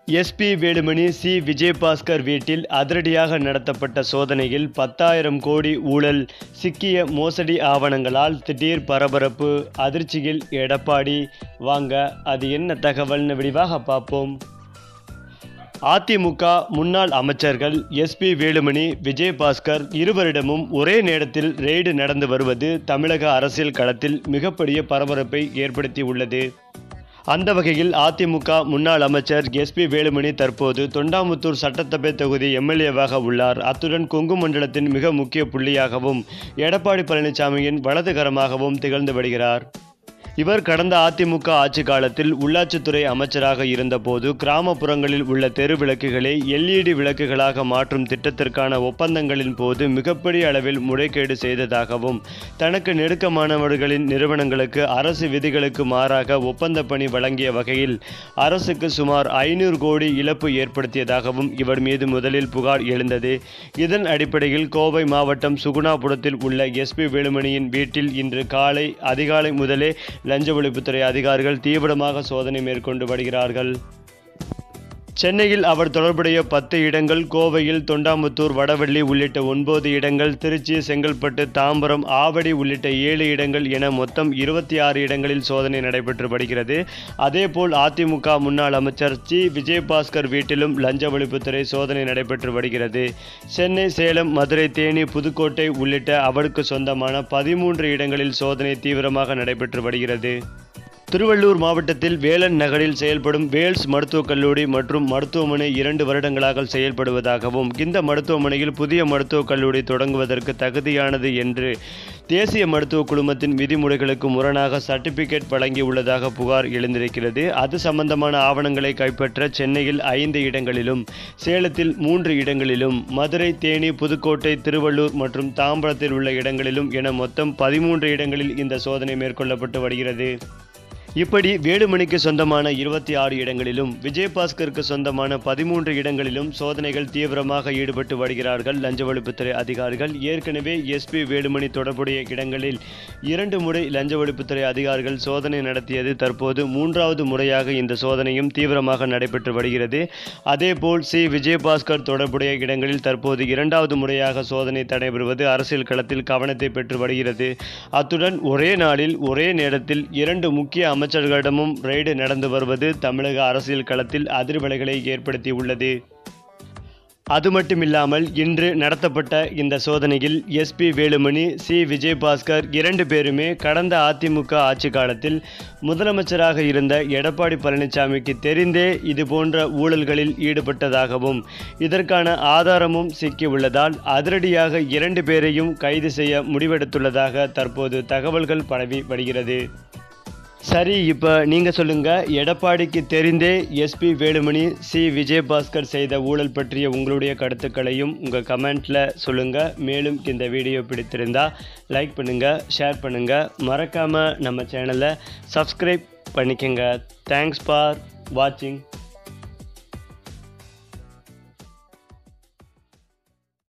SP Velumani C Vijayabaskar வீட்டில் அதிரடியாக நடத்தப்பட்ட சோதனையில் பத்தாயிரம் கோடி ஊழல் சிக்கிய மோசடி ஆவணங்களால் திடீர் பரபரப்பு அதிர்ச்சியில் எடப்பாடி வாங்க அது என்ன தகவல்னு விரிவாக பார்ப்போம் அதிமுக முன்னாள் அமைச்சர்கள் எஸ்பி வேலுமணி விஜயபாஸ்கர் இருவரிடமும் ஒரே நேரத்தில் ரெய்டு நடந்து வருவது தமிழக அரசியல் களத்தில் மிகப்பெரிய பரபரப்பை ஏற்படுத்தி உள்ளது அந்த வகையில் அதிமுக முன்னாள் அமைச்சர் எஸ்பி வேலுமணி தற்போது தொண்டாமுத்தூர் சட்டசபை தொகுதி எம்எல்ஏவாக உள்ளார் அத்துடன் கொங்கு மண்டலத்தின் மிக முக்கிய புள்ளியாகவும் எடப்பாடி பழனிசாமியின் வலதுகரமாகவும் திகழ்ந்து வருகிறார் இவர் கடந்த அதிமுக ஆட்சி காலத்தில் உள்ளாட்சித்துறை அமைச்சராக இருந்தபோது கிராமப்புறங்களில் உள்ள தெரு விளக்குகளை எல்இடி விளக்குகளாக மாற்றும் திட்டத்திற்கான ஒப்பந்தங்களின் போது மிகப்பெரிய அளவில் முறைகேடு செய்ததாகவும் தனக்கு நெருக்கமானவர்களின் நிறுவனங்களுக்கு அரசு விதிகளுக்கு மாறாக ஒப்பந்த பணி வழங்கிய வகையில் அரசுக்கு சுமார் ஐநூறு கோடி இழப்பு ஏற்படுத்தியதாகவும் இவர் மீது முதலில் புகார் எழுந்தது இதன் அடிப்படையில் கோவை மாவட்டம் சுகுணாபுரத்தில் உள்ள எஸ்பி வேலுமணியின் வீட்டில் இன்று காலை அதிகாலை முதலே லஞ்ச ஒழிப்புத்துறை அதிகாரிகள் தீவிரமாக சோதனை மேற்கொண்டு வருகிறார்கள் சென்னையில் அவர் தொடர்புடைய பத்து இடங்கள் கோவையில் தொண்டாமுத்தூர் வடவள்ளி உள்ளிட்ட ஒன்பது இடங்கள் திருச்சி செங்கல்பட்டு தாம்பரம் ஆவடி உள்ளிட்ட ஏழு இடங்கள் என மொத்தம் இருபத்தி ஆறு இடங்களில் சோதனை நடைபெற்று வருகிறது அதேபோல் அதிமுக முன்னாள் அமைச்சர் சி விஜயபாஸ்கர் வீட்டிலும் லஞ்ச ஒழிப்புத்துறை சோதனை நடைபெற்று வருகிறது சென்னை சேலம் மதுரை தேனி புதுக்கோட்டை உள்ளிட்ட அவருக்கு சொந்தமான பதிமூன்று இடங்களில் சோதனை தீவிரமாக நடைபெற்று வருகிறது திருவள்ளூர் மாவட்டத்தில் வேலன் நகரில் செயல்படும் வேல்ஸ் மருத்துவக் கல்லூரி மற்றும் மருத்துவமனை இரண்டு வருடங்களாக செயல்படுவதாகவும் இந்த மருத்துவமனையில் புதிய மருத்துவக் கல்லூரி தொடங்குவதற்கு தகுதியானது என்று தேசிய மருத்துவ குழுமத்தின் விதிமுறைகளுக்கு முரணாக சர்டிபிகேட் வழங்கியுள்ளதாக புகார் எழுந்திருக்கிறது அது சம்பந்தமான ஆவணங்களை கைப்பற்ற சென்னையில் ஐந்து இடங்களிலும் சேலத்தில் மூன்று இடங்களிலும் மதுரை தேனி புதுக்கோட்டை திருவள்ளூர் மற்றும் தாம்பரத்தில் உள்ள இடங்களிலும் என மொத்தம் பதிமூன்று இடங்களில் இந்த சோதனை மேற்கொள்ளப்பட்டு வருகிறது இப்படி வேலுமணிக்கு சொந்தமான இருபத்தி ஆறு இடங்களிலும் விஜயபாஸ்கருக்கு சொந்தமான பதிமூன்று இடங்களிலும் சோதனைகள் தீவிரமாக ஈடுபட்டு வருகிறார்கள் லஞ்ச ஒழிப்புத்துறை அதிகாரிகள் ஏற்கனவே எஸ்பி வேலுமணி தொடர்புடைய இடங்களில் இரண்டு முறை லஞ்ச ஒழிப்புத்துறை அதிகாரிகள் சோதனை நடத்தியது தற்போது மூன்றாவது முறையாக இந்த சோதனையும் தீவிரமாக நடைபெற்று வருகிறது அதேபோல் சி விஜயபாஸ்கர் தொடர்புடைய இடங்களில் தற்போது இரண்டாவது முறையாக சோதனை நடைபெறுவது அரசியல் களத்தில் கவனத்தை பெற்று வருகிறது அத்துடன் ஒரே நாளில் ஒரே நேரத்தில் இரண்டு முக்கிய அமைச்சர்களிடமும் ரெய்டு நடந்து வருவது தமிழக அரசியல் களத்தில் அதிர்வலைகளை ஏற்படுத்தியுள்ளது அது மட்டுமில்லாமல் இன்று நடத்தப்பட்ட இந்த சோதனையில் எஸ்பி வேலுமணி சி விஜயபாஸ்கர் இரண்டு பேருமே கடந்த அதிமுக ஆட்சி காலத்தில் முதலமைச்சராக இருந்த எடப்பாடி பழனிசாமிக்கு தெரிந்தே இதுபோன்ற ஊழல்களில் ஈடுபட்டதாகவும் இதற்கான ஆதாரமும் சிக்கியுள்ளதால் அதிரடியாக இரண்டு பேரையும் கைது செய்ய முடிவெடுத்துள்ளதாக தற்போது தகவல்கள் பரவி வருகிறது சரி இப்போ நீங்கள் சொல்லுங்கள் எடப்பாடிக்கு தெரிந்தே எஸ்பி வேலுமணி சி விஜயபாஸ்கர் செய்த ஊழல் பற்றிய உங்களுடைய கருத்துக்களையும் உங்கள் கமெண்ட்டில் சொல்லுங்கள் மேலும் இந்த வீடியோ பிடித்திருந்தா லைக் பண்ணுங்கள் ஷேர் பண்ணுங்கள் மறக்காமல் நம்ம சேனலை சப்ஸ்கிரைப் பண்ணிக்கோங்க தேங்க்ஸ் ஃபார் வாட்சிங்